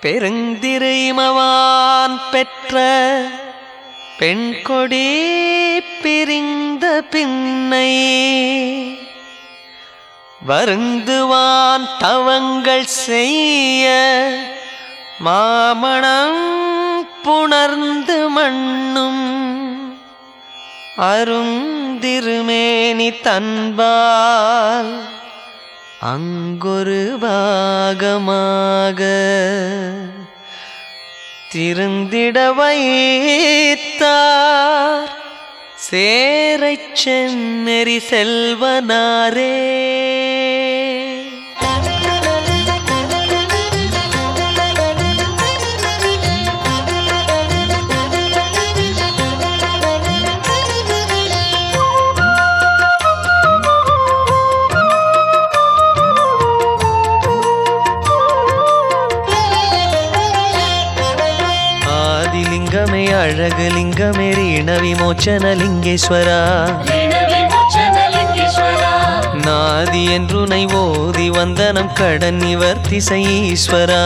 பெருந்திரைமவான் பெற்ற பெண் கொடி பிரிந்த பின்னை வருந்துவான் தவங்கள் செய்ய மாமணம் புணர்ந்து மண்ணும் அருந்திருமேனி தன்பால் அங்கொரு பாகமாக திருந்திட வைத்தார் சேரைச் சென்னெறி செல்வனாரே ஆதிலிங்கமே அழகு லிங்கமே ரீண விமோச்சன லிங்கேஸ்வரா நாதி என்றுனை ஓதி வந்தனம் கடன் நிவர்த்திசை ஈஸ்வரா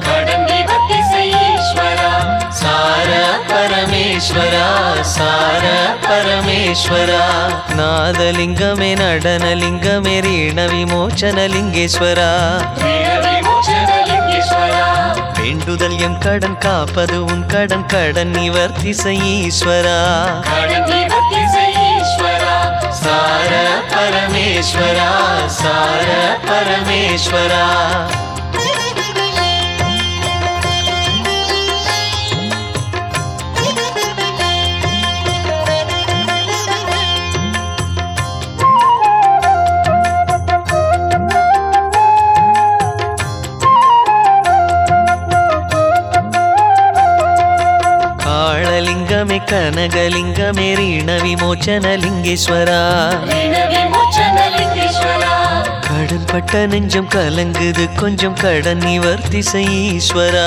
சார பரமேஸ்வரா சார பரமேஸ்வரா நாதலிங்கமே நடனலிங்கமே ரீண விமோச்சன லிங்கேஸ்வரா வேண்டுதல் எம் கடன் காப்பது உன் கடன் கடன் நிவர்த்திசை ஈஸ்வரா சார பரமேஸ்வரா சார பரமேஸ்வரா காளலிங்கமே கனகலிங்கமே ரீண விமோச்சன லிங்கேஸ்வரா கடன் பட்ட நெஞ்சம் கலங்குது கொஞ்சம் கடன் நிவர்த்திசை ஈஸ்வரா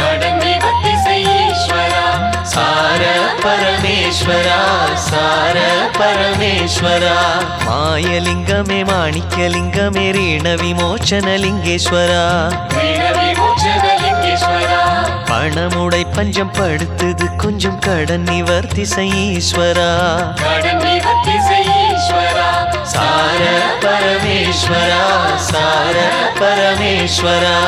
சார பரமேஸ்வரா சார பரமேஸ்வரா மாயலிங்கமே மாணிக்கலிங்கமே ரீண விமோச்சன லிங்கேஸ்வரா பணமுடை பஞ்சம் படுத்துது கொஞ்சம் கடன் நிவர்த்திசை ஈஸ்வரா சார பரமேஸ்வரா சார பரமேஸ்வரா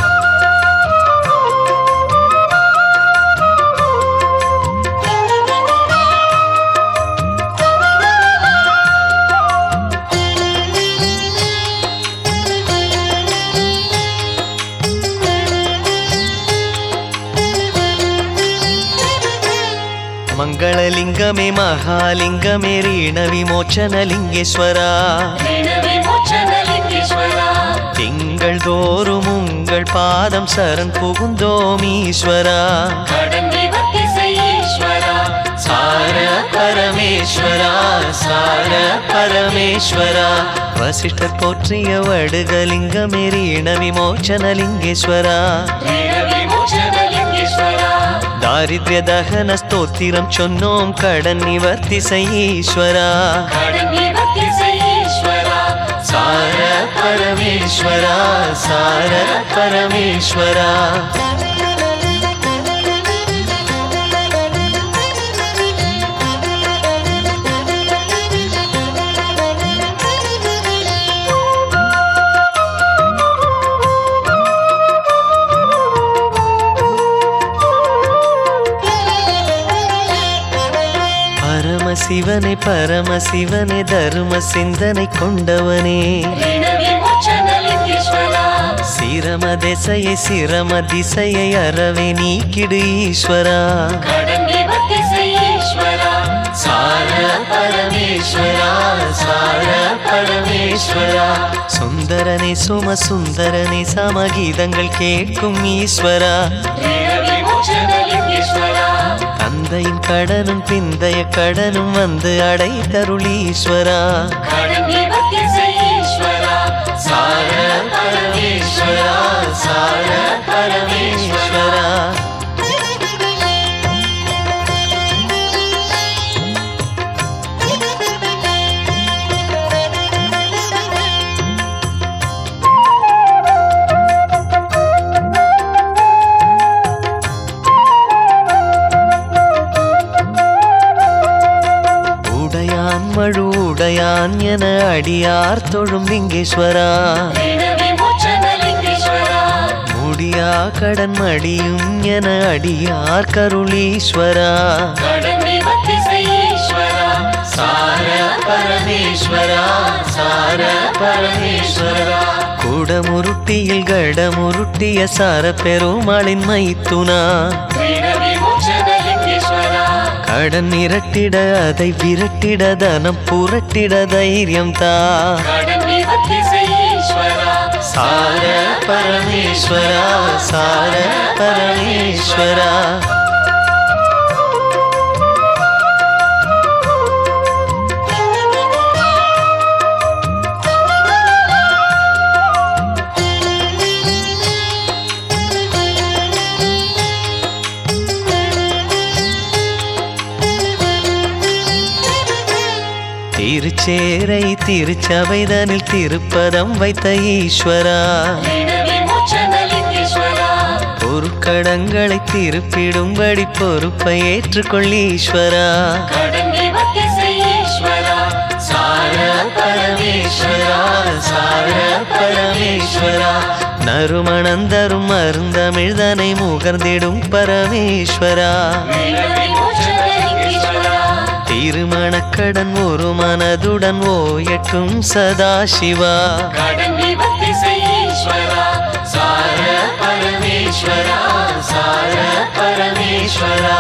மங்களலிங்கமே மகாலிங்கமே ரீண விமோச்சன லிங்கேஸ்வரா திங்கள் தோறும் உங்கள் பாதம் சரண் புகுந்தோம் ஈஸ்வரா சார பரமேஸ்வரா சார பரமேஸ்வரா வசிஷ்டர் போற்றிய வடுகலிங்கமே ரீண விமோச்சன லிங்கேஸ்வரா தாரித்ய தகன ஸ்தோத்திரம் சொன்னோம் கடன் நிவர்த்திசை ஈஸ்வரா சார பரமேஸ்வரா சார பரமேஸ்வரா பரமசிவனே பரமசிவனே தரும சிந்தனை கொண்டவனே சிரம திசையை சிரம திசையை அறவே நீக்கிடு ஈஸ்வரா சார பரமேஸ்வரா சார பரமேஸ்வரா சுந்தரனே சும சுந்தரனே சமகீதங்கள் கேட்கும் ஈஸ்வரா தந்தையின் கடனும் பிந்தைய கடனும் வந்து அடைத்தருளீஸ்வரா சார பரமேஸ்வரா சார பரமேஸ்வரா நான் என அடியார் தொழும் லிங்கேஸ்வரா ऋण विमोचन लिङ्गेश्वरा முடியா கடன் மடியும் என அடியார் கருளீஸ்வரா கடன் நிவர்த்தி செய் ஈஸ்வரா சார பரமேஸ்வரா சார பரமேஸ்வரா குடமுருட்டியில் கடமுருட்டிய சார பெருமாளின் மைத்துனா ऋण विमोचन लिङ्गेश्वरा கடன் இரட்டிட அதை விரட்டிட தனம் புரட்டிட தைரியம் தா கடன் நிவர்த்தி செய் ஈஸ்வரா சார பரமேஸ்வரா சார பரமேஸ்வரா திருச்சேரை திருச்சபைதனில் திருப்பதம் வைத்த ஈஸ்வரா ऋण विमोचन लिङ्गेश्वरा பொருட்கடங்களை திருப்பிடும்படி பொறுப்பை ஏற்றுக்கொள் ஈஸ்வரா கடன் நிவர்த்தி செய் ஈஸ்வரா சார பரமேஸ்வரா சார பரமேஸ்வரா நறுமணந்தரும் மருந்தமிழ்தனை முகர்ந்திடும் பரமேஸ்வரா ऋण विमोचन लिङ्गेश्वरा திருமணக்கடன் ஒரு மனதுடன் ஓயட்டும் சதாசிவா கடன் நிவர்த்தி செய் ஈஸ்வரா சார பரமேஸ்வரா சார பரமேஸ்வரா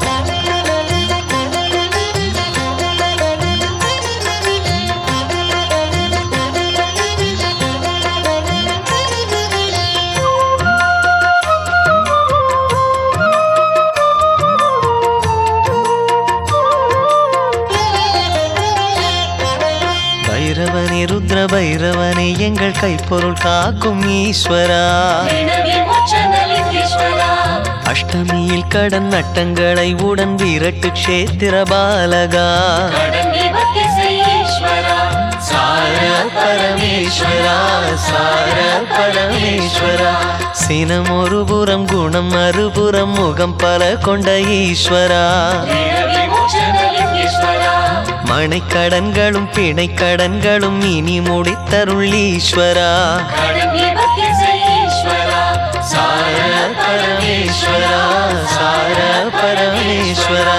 பைரவனே ருத்ர பைரவனே எங்கள் கைப்பொருள் காக்கும் ஈஸ்வரா ऋण विमोचन लिङ्गेश्वरा அஷ்டமியில் கடன் நட்டங்களை உடன் விரட்டு க்ஷேத்திர பாலகா கடன் நிவர்த்தி செய் ஈஸ்வரா சார பரமேஸ்வரா சார பரமேஸ்வரா சினம் ஒரு புறம் குணம் மறுபுறம் முகம் பல கொண்ட ஈஸ்வரா ऋण विमोचन लिङ्गेश्वरा மனைக்கடன்களும் பிணைக்கடன்களும் இனி முடித்தருள் ஈஸ்வரா கடன் நிவர்த்தி செய் ஈஸ்வரா சார பரமேஸ்வரா சார பரமேஸ்வரா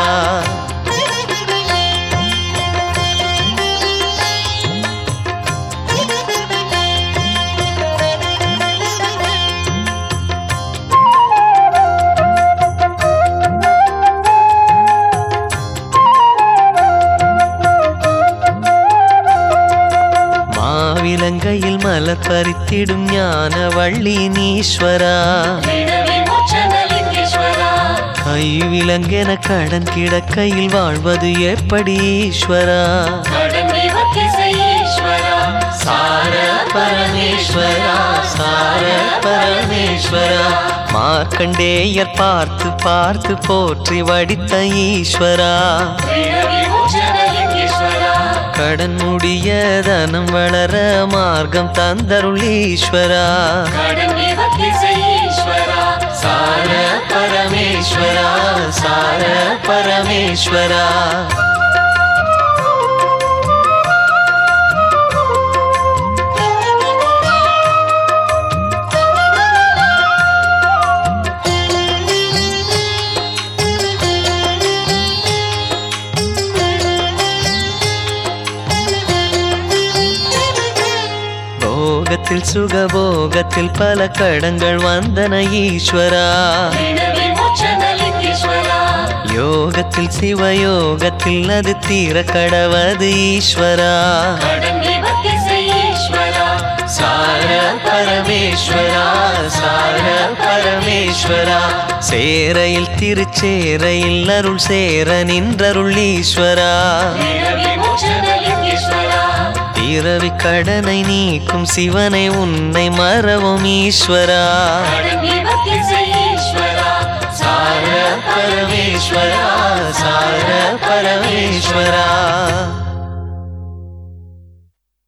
மாவிலங்கையில் மலர் பறித்திடும் ஞான வள்ளி நீஸ்வரா ऋण विमोचन लिङ्गेश्वरा கைவிலங்கென கடன் கிடக்கையில் வாழ்வது எப்படி ஈஸ்வரா கடன் நிவர்த்தி செய் ஈஸ்வரா சார பரமேஸ்வரா சார பரமேஸ்வரா மார்க்கண்டேயர் பார்த்து பார்த்து போற்றி வடித்த ஈஸ்வரா ऋण विमोचन लिङ्गेश्वरा கடன் முடிய தனம் வளர மார்க்கம் தந்தருள் ஈஸ்வரா கடன் நிவர்த்தி செய் ஈஸ்வரா சார பரமேஸ்வரா சார பரமேஸ்வரா போகத்தில் சுகபோகத்தில் பல கடங்கள் வந்தன ஈஸ்வரா ऋण विमोचन लिङ्गेश्वरा யோகத்தில் சிவயோகத்தில் அது தீர கடவது ஈஸ்வரா கடன் நிவர்த்தி செய் ஈஸ்வரா சார பரமேஸ்வரா சார பரமேஸ்வரா சேரையில் திருச்சேரையில் அருள் சேர நின்றருள் ஈஸ்வரா ऋण विमोचन लिङ्गेश्वरा பிறவி கடனை நீக்கும் சிவனை உன்னை மறவும் ஈஸ்வரா கடன் நிவர்த்தி செய் ஈஸ்வரா சார பரமேஸ்வரா சார பரமேஸ்வரா